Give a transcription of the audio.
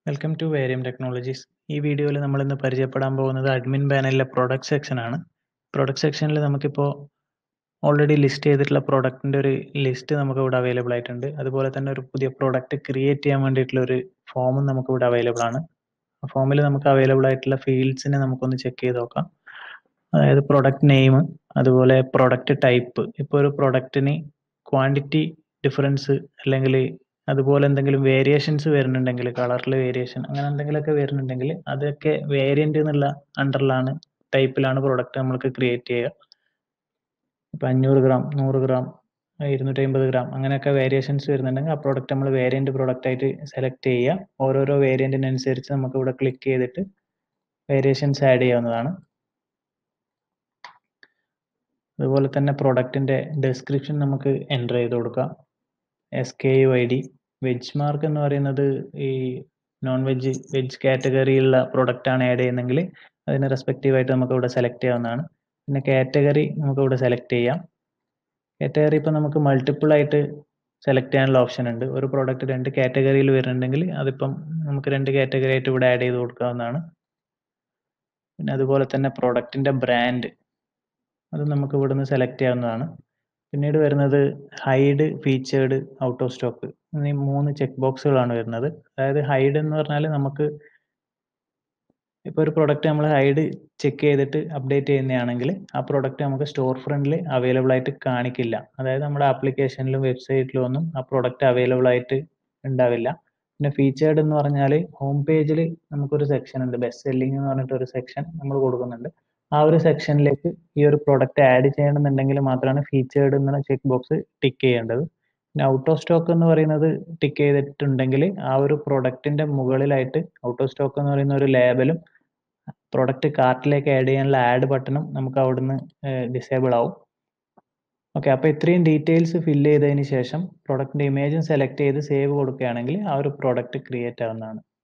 welcome to വേരിയം technologies ഈ വീഡിയോയിൽ നമ്മൾ ഇന്ന് പരിചയപ്പെടാൻ പോകുന്നത് അഡ്മിൻ പാനലിലെ പ്രൊഡക്റ്റ് സെക്ഷൻ ആണ് പ്രൊഡക്റ്റ് സെക്ഷനിൽ നമുക്കിപ്പോൾ ഓൾറെഡി ലിസ്റ്റ് ചെയ്തിട്ടുള്ള പ്രൊഡക്റ്റിൻ്റെ ഒരു ലിസ്റ്റ് നമുക്ക് ഇവിടെ അവൈലബിൾ ആയിട്ടുണ്ട് അതുപോലെ തന്നെ ഒരു പുതിയ പ്രൊഡക്റ്റ് ക്രിയേറ്റ് ചെയ്യാൻ വേണ്ടിയിട്ടുള്ള ഒരു ഫോമും നമുക്ക് ഇവിടെ അവൈലബിൾ ആണ് ആ ഫോമിൽ നമുക്ക് അവൈലബിൾ ആയിട്ടുള്ള ഫീൽഡ്സിനെ നമുക്കൊന്ന് ചെക്ക് ചെയ്ത് നോക്കാം അതായത് പ്രൊഡക്റ്റ് നെയിം അതുപോലെ പ്രൊഡക്റ്റ് ടൈപ്പ് ഇപ്പോൾ ഒരു പ്രൊഡക്റ്റിന് ക്വാണ്ടിറ്റി ഡിഫറൻസ് അല്ലെങ്കിൽ അതുപോലെ എന്തെങ്കിലും വേരിയേഷൻസ് വരുന്നുണ്ടെങ്കിൽ കളറിൽ വേരിയേഷൻ അങ്ങനെ എന്തെങ്കിലുമൊക്കെ വരുന്നുണ്ടെങ്കിൽ അതൊക്കെ വേരിയൻ്റ് എന്നുള്ള അണ്ടറിലാണ് ടൈപ്പിലാണ് പ്രൊഡക്റ്റ് നമ്മൾക്ക് ക്രിയേറ്റ് ചെയ്യുക ഇപ്പം അഞ്ഞൂറ് ഗ്രാം നൂറ് ഗ്രാം ഇരുന്നൂറ്റി അമ്പത് ഗ്രാം അങ്ങനെയൊക്കെ വേരിയേഷൻസ് വരുന്നുണ്ടെങ്കിൽ ആ പ്രോഡക്റ്റ് നമ്മൾ വേരിയൻ്റ് പ്രോഡക്റ്റ് ആയിട്ട് സെലക്ട് ചെയ്യുക ഓരോരോ വേരിയൻറ്റിനനുസരിച്ച് നമുക്ക് ഇവിടെ ക്ലിക്ക് ചെയ്തിട്ട് വേരിയേഷൻസ് ആഡ് ചെയ്യാവുന്നതാണ് അതുപോലെ തന്നെ പ്രൊഡക്റ്റിൻ്റെ ഡെസ്ക്രിപ്ഷൻ നമുക്ക് എൻ്റർ ചെയ്ത് കൊടുക്കാം S K U I D veg mark എന്ന് പറയുന്നത് ഈ നോൺ വെജ് വെജ് കാറ്റഗറിയിലുള്ള പ്രൊഡക്റ്റ് ആണ് ആഡ് ചെയ്യുന്നതെങ്കിൽ അതിന് റെസ്പെക്റ്റീവ് ആയിട്ട് നമുക്ക് ഇവിടെ സെലക്ട് ചെയ്യാവുന്നതാണ് പിന്നെ കാറ്റഗറി നമുക്ക് ഇവിടെ സെലക്ട് ചെയ്യാം കാറ്റഗറി ഇപ്പോൾ നമുക്ക് മൾട്ടിപ്പിൾ ആയിട്ട് സെലക്ട് ചെയ്യാനുള്ള ഓപ്ഷൻ ഉണ്ട് ഒരു പ്രോഡക്റ്റ് രണ്ട് കാറ്റഗറിയിൽ വരുന്നുണ്ടെങ്കിൽ അതിപ്പം നമുക്ക് രണ്ട് കാറ്റഗറി ആയിട്ട് ഇവിടെ ആഡ് ചെയ്ത് കൊടുക്കാവുന്നതാണ് പിന്നെ അതുപോലെ തന്നെ പ്രോഡക്റ്റിൻ്റെ ബ്രാൻഡ് അത് നമുക്ക് ഇവിടുന്ന് സെലക്ട് ചെയ്യാവുന്നതാണ് പിന്നീട് വരുന്നത് hide featured out of stock എന്നീ മൂന്ന് ചെക്ക് ബോക്സുകളാണ് വരുന്നത് അതായത് ഹൈഡ് എന്ന് പറഞ്ഞാൽ നമുക്ക് ഇപ്പോൾ ഒരു പ്രൊഡക്റ്റ് നമ്മൾ ഹൈഡ് ചെക്ക് ചെയ്തിട്ട് അപ്ഡേറ്റ് ചെയ്യുന്നതാണെങ്കിൽ ആ പ്രൊഡക്റ്റ് നമുക്ക് സ്റ്റോർ ഫ്രണ്ടിൽ അവൈലബിൾ ആയിട്ട് കാണിക്കില്ല അതായത് നമ്മുടെ ആപ്ലിക്കേഷനിലും വെബ്സൈറ്റിലും ഒന്നും ആ പ്രൊഡക്റ്റ് അവൈലബിൾ ആയിട്ട് ഉണ്ടാവില്ല പിന്നെ ഫീച്ചേർഡ് എന്ന് പറഞ്ഞാൽ ഹോം പേജിൽ നമുക്കൊരു സെക്ഷൻ ഉണ്ട് ബെസ്റ്റ് സെല്ലിംഗ് എന്ന് പറഞ്ഞിട്ട് ഒരു സെക്ഷൻ നമ്മൾ കൊടുക്കുന്നുണ്ട് ആ ഒരു സെക്ഷനിലേക്ക് ഈ ഒരു പ്രൊഡക്റ്റ് ആഡ് ചെയ്യണമെന്നുണ്ടെങ്കിൽ മാത്രമാണ് ഫീച്ചേർഡ് എന്നുള്ള ചെക്ക് ബോക്സ് ടിക്ക് ചെയ്യേണ്ടത് പിന്നെ ഔട്ട് ഓഫ് സ്റ്റോക്ക് എന്ന് പറയുന്നത് ടിക്ക് ചെയ്തിട്ടുണ്ടെങ്കിൽ ആ ഒരു പ്രൊഡക്റ്റിന്റെ മുകളിലായിട്ട് ഔട്ട് ഓഫ് സ്റ്റോക്ക് എന്ന് പറയുന്ന ഒരു ലേബലും പ്രൊഡക്റ്റ് കാർട്ടിലേക്ക് ആഡ് ചെയ്യാനുള്ള ആഡ് ബട്ടണും നമുക്ക് അവിടുന്ന് ഡിസേബിൾ ആവും ഓക്കെ അപ്പോൾ ഇത്രയും ഡീറ്റെയിൽസ് ഫില്ല് ചെയ്തതിന് ശേഷം പ്രൊഡക്റ്റിന്റെ ഇമേജും സെലക്ട് ചെയ്ത് സേവ് കൊടുക്കുകയാണെങ്കിൽ ആ ഒരു പ്രൊഡക്റ്റ് ക്രിയേറ്റ് ആവുന്നതാണ്